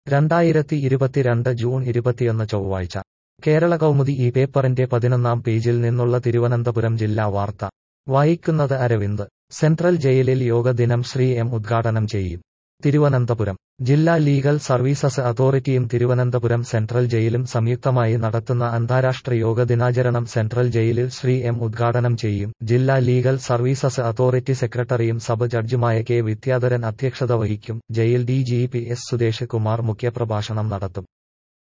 രണ്ടായിരത്തി ഇരുപത്തിരണ്ട് ജൂൺ ഇരുപത്തിയൊന്ന് ചൊവ്വാഴ്ച കേരള കൗമുദി ഈ പേപ്പറിന്റെ പതിനൊന്നാം പേജിൽ നിന്നുള്ള തിരുവനന്തപുരം ജില്ലാ വാർത്ത വായിക്കുന്നത് അരവിന്ദ് സെൻട്രൽ ജയിലിൽ യോഗ ദിനം ശ്രീ എം ഉദ്ഘാടനം ചെയ്യും തിരുവനന്തപുരം ജില്ലാ ലീഗൽ സർവീസസ് അതോറിറ്റിയും തിരുവനന്തപുരം സെൻട്രൽ ജയിലും സംയുക്തമായി നടത്തുന്ന അന്താരാഷ്ട്ര യോഗ ദിനാചരണം സെൻട്രൽ ജയിലിൽ ശ്രീ എം ഉദ്ഘാടനം ചെയ്യും ജില്ലാ ലീഗൽ സർവീസസ് അതോറിറ്റി സെക്രട്ടറിയും സബ് ജഡ്ജുമായ കെ വിദ്യാധരൻ അധ്യക്ഷത വഹിക്കും jail D G P S Sudesh Kumar മുഖ്യപ്രഭാഷണം നടത്തും